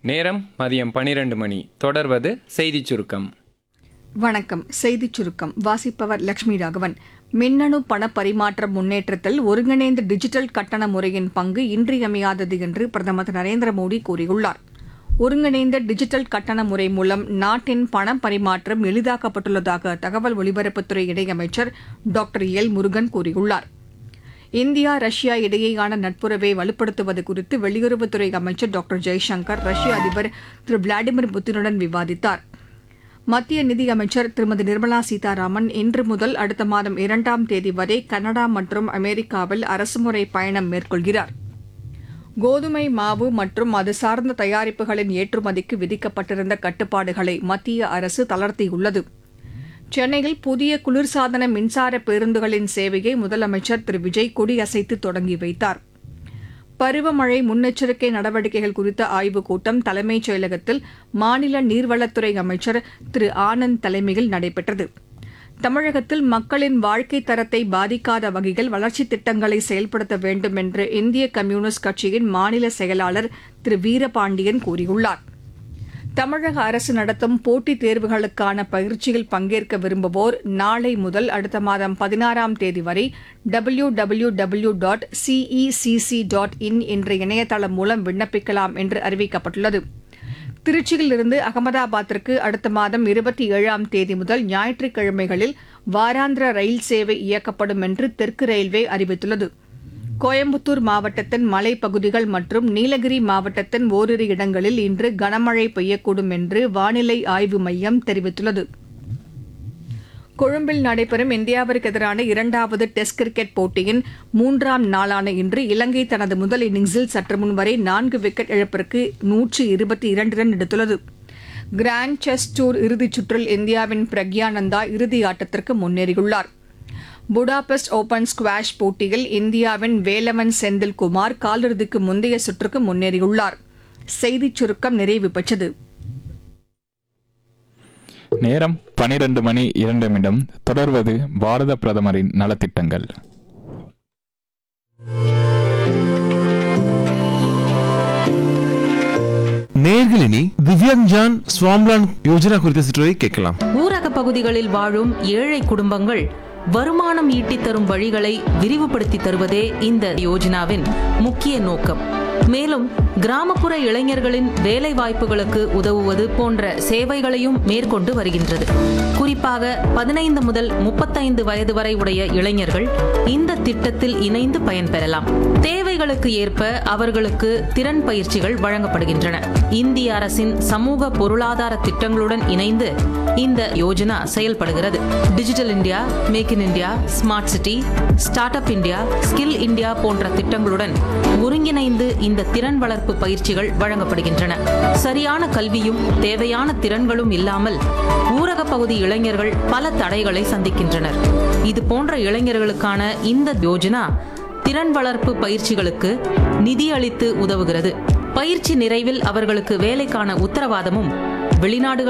நேரம் மதியம் பனிரெண்டு மணி தொடர்வது செய்திச் சுருக்கம் வணக்கம் செய்திச் சுருக்கம் வாசிப்பவர் லட்சுமி ராகவன் மின்னணு பண பரிமாற்ற முன்னேற்றத்தில் ஒருங்கிணைந்த டிஜிட்டல் கட்டண முறையின் பங்கு இன்றியமையாதது என்று பிரதமர் திரு நரேந்திர மோடி கூறியுள்ளார் ஒருங்கிணைந்த டிஜிட்டல் கட்டண முறை மூலம் நாட்டின் பண பரிமாற்றம் எளிதாக்கப்பட்டுள்ளதாக தகவல் ஒலிபரப்புத்துறை இணையமைச்சர் டாக்டர் எல் முருகன் கூறியுள்ளார் இந்தியா ரஷ்யா இடையேயான நட்புறவை வலுப்படுத்துவது குறித்து வெளியுறவுத்துறை அமைச்சர் டாக்டர் ஜெய்சங்கர் ரஷ்ய அதிபர் திரு விளாடிமிர் புட்டினுடன் விவாதித்தார் மத்திய நிதியமைச்சர் திருமதி நிர்மலா சீதாராமன் இன்று முதல் அடுத்த மாதம் இரண்டாம் தேதி வரை கனடா மற்றும் அமெரிக்காவில் அரசுமுறை பயணம் மேற்கொள்கிறார் கோதுமை மாவு மற்றும் அது சார்ந்த தயாரிப்புகளின் ஏற்றுமதிக்கு விதிக்கப்பட்டிருந்த கட்டுப்பாடுகளை மத்திய அரசு தளர்த்தியுள்ளது சென்னையில் புதிய குளிர்சாதன மின்சார பேருந்துகளின் சேவையை முதலமைச்சர் திரு விஜய் கொடியசைத்து தொடங்கி வைத்தார் பருவமழை முன்னெச்சரிக்கை நடவடிக்கைகள் குறித்த ஆய்வுக் கூட்டம் தலைமைச் செயலகத்தில் மாநில நீர்வளத்துறை அமைச்சர் திரு ஆனந்த் தலைமையில் நடைபெற்றது தமிழகத்தில் மக்களின் வாழ்க்கை தரத்தை பாதிக்காத வகையில் வளர்ச்சித் திட்டங்களை செயல்படுத்த வேண்டும் என்று இந்திய கம்யூனிஸ்ட் கட்சியின் மாநில செயலாளர் திரு வீரபாண்டியன் கூறியுள்ளார் தமிழக அரசு நடத்தும் போட்டித் தேர்வுகளுக்கான பயிற்சியில் பங்கேற்க விரும்புவோர் நாளை முதல் அடுத்த மாதம் பதினாறாம் தேதி வரை W W W dot CECC dot in என்ற இணையதளம் மூலம் விண்ணப்பிக்கலாம் என்று அறிவிக்கப்பட்டுள்ளது திருச்சியிலிருந்து அகமதாபாத்திற்கு அடுத்த மாதம் இருபத்தி ஏழாம் தேதி முதல் ஞாயிற்றுக்கிழமைகளில் வாராந்திர ரயில் சேவை இயக்கப்படும் என்று தெற்கு ரயில்வே அறிவித்துள்ளது கோயம்புத்தூர் மாவட்டத்தின் மலைப்பகுதிகள் மற்றும் நீலகிரி மாவட்டத்தின் ஓரிரு இடங்களில் இன்று கனமழை பெய்யக்கூடும் என்று வானிலை ஆய்வு மையம் தெரிவித்துள்ளது கொழும்பில் நடைபெறும் இந்தியாவிற்கு எதிரான இரண்டாவது டெஸ்ட் கிரிக்கெட் போட்டியின் மூன்றாம் நாளான இன்று இலங்கை தனது முதல் இன்னிங்ஸில் சற்று முன் வரை நான்கு விக்கெட் இழப்பிற்கு நூற்றி இருபத்தி இரண்டு ரன் எடுத்துள்ளது கிராண்ட் செஸ் டூர் இறுதிச் சுற்றில் இந்தியாவின் பிரக்யானந்தா இறுதி ஆட்டத்திற்கு முன்னேறியுள்ளார் புடாபெஸ்ட் ஓபன் ஸ்குவாஷ் போட்டியில் இந்தியாவின் வேலவன் செந்தில்குமார் காலிறுதிக்கு முந்தைய சுற்றுக்கு முன்னேறியுள்ளார் செய்திச் சுருக்கம் நிறைவு பெற்றது நேரம் பனிரெண்டு மணி இரண்டு நிமிடம் தொடர்வது பாரத பிரதமரின் நலத்திட்டங்கள் நேர்களினி திவ்யாங்ஜான் ஸ்வாம்லான் யோஜனா குறித்த சிற்றுரை கேட்கலாம் ஊரக பகுதிகளில் வாழும் ஏழை குடும்பங்கள் வருமானம் ஈட்டித் தரும் வழிகளை விரிவுபடுத்தி தருவதே இந்த யோஜனாவின் முக்கிய நோக்கம் மேலும் கிராமப்புற இளைஞர்களின் வேலை வாய்ப்புகளுக்கு உதவுவது போன்ற சேவைகளையும் மேற்கொண்டு வருகின்றது குறிப்பாக பதினைந்து முதல் முப்பத்தைந்து வயது வரை உடைய இளைஞர்கள் இந்த திட்டத்தில் இணைந்து பயன்பெறலாம் தேவைகளுக்கு ஏற்ப அவர்களுக்கு திறன் பயிற்சிகள் வழங்கப்படுகின்றன இந்திய அரசின் சமூக பொருளாதார திட்டங்களுடன் இணைந்து இந்த யோஜனா செயல்படுகிறது digital India make in India smart city startup India skill India போன்ற திட்டங்களுடன் ஒருங்கிணைந்து இந்த திறன் வளர்ப்பு பயிற்சிகள் வழங்கப்படுகின்றன சரியான கல்வியும் தேவையான திறன்களும் இல்லாமல் ஊரக பகுதி இளைஞர்கள் பல தடைகளை சந்திக்கின்றனர் இது போன்ற இளைஞர்களுக்கான இந்த யோஜனா திறன் வளர்ப்பு பயிற்சிகளுக்கு நிதி அளித்து உதவுகிறது பயிற்சி நிறைவில் அவர்களுக்கு வேலைக்கான உத்தரவாதமும் வெளிநாடுகள்